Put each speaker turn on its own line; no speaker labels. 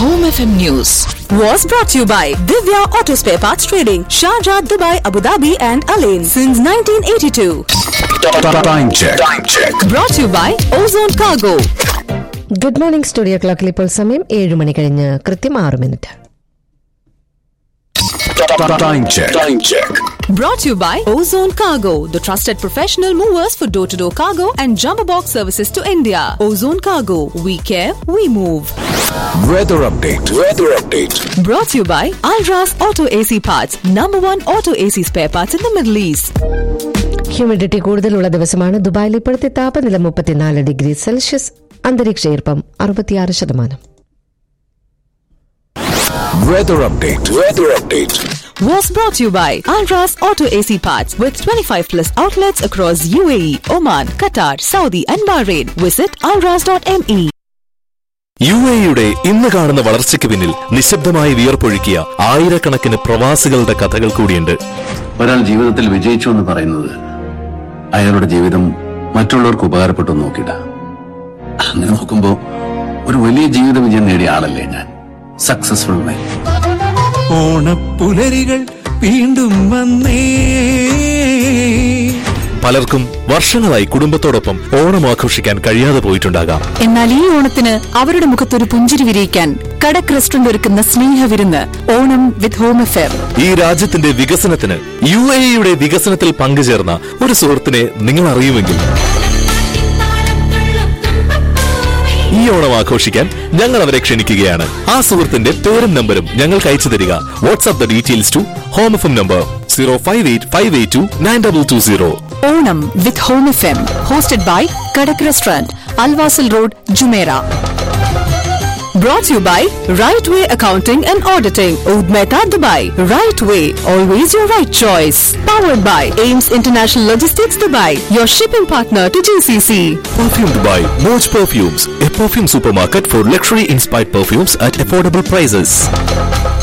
Home FM News.
was brought to you by Divya Auto Spare Parts Trading, Sharjah, Dubai, Abu Dhabi, and Alain since 1982.
Time check. Time check.
Brought to you by Ozone Cargo.
Good morning studio ക്ലോക്കിൽ ഇപ്പോൾ സമയം ഏഴ് മണി കഴിഞ്ഞ് കൃത്യം ആറ് minute
Time check. Time check.
Brought to you by Ozone Cargo, the trusted professional movers for door to door cargo and jumbo box services to India. Ozone Cargo, we care, we move.
Weather update. Weather update.
Brought to you by Alras Auto AC Parts, number one auto AC spare parts in the Middle East.
Humidity കൂടുതലുള്ള ദിവസമാണ് ദുബായിൽ ഇപ്പോഴത്തെ താപനില മുപ്പത്തിനാല് degree Celsius അന്തരീക്ഷ ഈർപ്പം അറുപത്തിയാറ് ശതമാനം
Weather update. Weather update.
was brought to you by Alras Auto AC Parts with 25 plus outlets across UAE, Oman, Qatar, Saudi, and Bahrain. Visit alras.me.
U എയുടെ ഇന്ന് കാണുന്ന വളർച്ചയ്ക്ക് പിന്നിൽ നിശബ്ദമായി വിയർപ്പൊഴുക്കിയ ആയിരക്കണക്കിന് പ്രവാസികളുടെ കഥകൾ കൂടിയുണ്ട്
ഒരാൾ ജീവിതത്തിൽ വിജയിച്ചു എന്ന് പറയുന്നത് അയാളുടെ ജീവിതം മറ്റുള്ളവർക്ക് ഉപകാരപ്പെട്ടു എന്ന് നോക്കിയിട്ട അങ്ങനെ നോക്കുമ്പോ ഒരു വലിയ ജീവിത വിജയം നേടിയ ആളല്ലേ ഞാൻ സക്സസ്ഫുൾ മാൻ
ഓണപ്പുലരികൾ വീണ്ടും വന്നേ
പലർക്കും വർഷങ്ങളായി കുടുംബത്തോടൊപ്പം ഓണം ആഘോഷിക്കാൻ കഴിയാതെ പോയിട്ടുണ്ടാകാം
എന്നാൽ ഈ ഓണത്തിന് അവരുടെ മുഖത്തൊരു പുഞ്ചിരി വിരിയിക്കാൻ കടക് റെസ്റ്റോറന്റ് ഒരുക്കുന്ന സ്നേഹവിരുന്ന് ഓണം വിത്ത് ഹോം അഫെയർ
ഈ രാജ്യത്തിന്റെ വികസനത്തിന് യു എയുടെ വികസനത്തിൽ പങ്കുചേർന്ന ഒരു സുഹൃത്തിനെ നിങ്ങൾ അറിയുമെങ്കിൽ ഈ ഓണം ആഘോഷിക്കാൻ ഞങ്ങൾ അവരെ ക്ഷണിക്കുകയാണ് ആ സുഹൃത്തിന്റെ പേരും നമ്പരും ഞങ്ങൾക്ക് അയച്ചു തരിക WhatsApp the details to home F M number zero five eight five eight two nine double two zero
Onam with home F M hosted by Kadak restaurant Al Wasl road Jumeirah
Brought to you by Right Way Accounting and Auditing, Oud Mehta, Dubai. Right Way, always your right choice. Powered by Ames International Logistics, Dubai, your shipping partner to GCC.
Perfumed by Moj Perfumes, a perfume supermarket for luxury inspired perfumes at affordable prices.